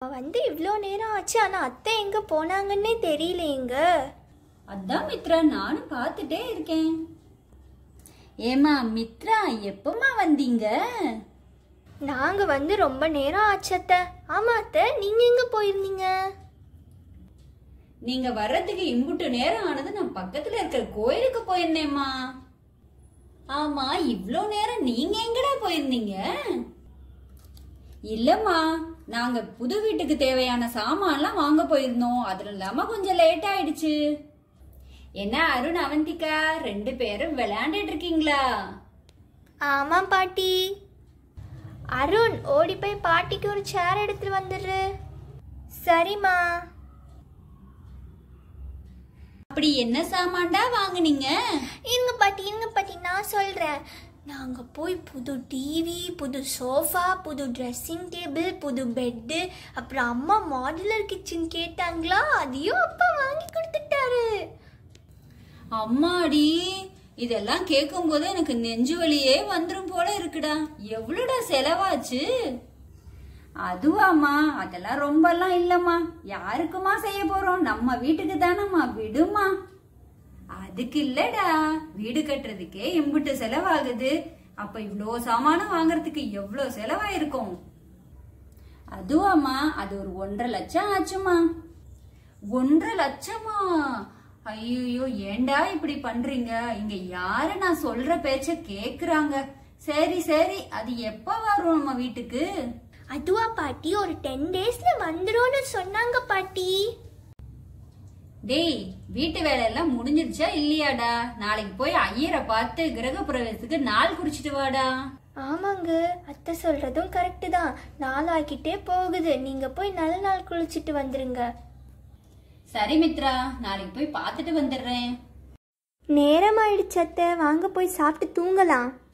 வந்து இவ்வளோ நேரம் ஆச்சு ஆனால் அத்தை எங்கே போனாங்கன்னே தெரியலையேங்க அதான் மித்ரா நானும் பார்த்துட்டே இருக்கேன் ஏமா மித்ரா எப்பமா வந்தீங்க நாங்கள் வந்து ரொம்ப நேரம் ஆச்சு அத்தை ஆமாம் அத்தை நீங்கள் எங்கே போயிருந்தீங்க நீங்க வர்றதுக்கு இம்புட்டு நேரம் ஆனது நான் பக்கத்துல இருக்கிற கோயிலுக்கு போயிருந்தேம்மா ஆமா இவ்ளோ நேரம் நீங்க எங்கடா போயிருந்தீங்க இல்லம்மா நாங்க புது வீட்டுக்கு தேவையான சாமான்லாம் வாங்க போயிருந்தோம் அதுல இல்லாம கொஞ்சம் லேட் ஆயிடுச்சு என்ன அருண் அவந்திகா ரெண்டு பேரும் விளையாண்டுட்டு இருக்கீங்களா ஆமாம் பாட்டி அருண் ஓடி போய் பாட்டிக்கு ஒரு சேர் எடுத்துட்டு வந்துடு சரிம்மா அப்படி என்ன சாமான்டா வாங்குனீங்க இருங்க பாட்டி இருங்க பாட்டி நான் சொல்கிறேன் நாங்கள் போய் புது டிவி புது சோஃபா புது ட்ரெஸ்ஸிங் டேபிள் புது பெட்டு அப்புறம் அம்மா மாடுலர் கிச்சன் கேட்டாங்களா அதையும் அப்பா வாங்கி கொடுத்துட்டாரு அம்மாடி இதெல்லாம் கேட்கும் போது எனக்கு நெஞ்சு வலியே வந்துரும் போல இருக்குடா எவ்வளோடா செலவாச்சு அதுவாம்மா அதெல்லாம் ரொம்பலாம் இல்லம்மா யாருக்குமா செய்ய போறோம் நம்ம வீட்டுக்கு தானம்மா விடுமா அதுக்கு இல்லடா வீடு கட்டுறதுக்கே எம்பிட்டு செலவாகுது அப்ப இவ்ளோ சாமானம் வாங்குறதுக்கு எவ்வளோ செலவாயிருக்கும் அதுவாம்மா அது ஒரு ஒன்றரை லட்சம் ஆச்சுமா ஒன்றரை லட்சமா ஐயோ ஏன்டா இப்படி பண்றீங்க இங்க யாரு நான் சொல்ற பேச்ச கேக்குறாங்க சரி சரி அது எப்ப வரும் நம்ம வீட்டுக்கு அதுவா பாட்டி ஒரு டென் டேஸ்ல வந்துரும்னு சொன்னாங்க பாட்டி டேய் வீட்டு வேலையெல்லாம் முடிஞ்சிருச்சா இல்லையாடா நாளைக்கு போய் ஐயரை பார்த்து கிரக பிரவேசத்துக்கு நாள் குறிச்சிட்டு வாடா ஆமாங்க அத்தை சொல்றதும் கரெக்டு தான் நாளாக்கிட்டே போகுது நீங்க போய் நல்ல நாள் குளிச்சிட்டு வந்துருங்க சரி மித்ரா நாளைக்கு போய் பார்த்துட்டு வந்துடுறேன் நேரம் ஆயிடுச்சு அத்தை வாங்க போய் சாப்பிட்டு தூங்கலாம்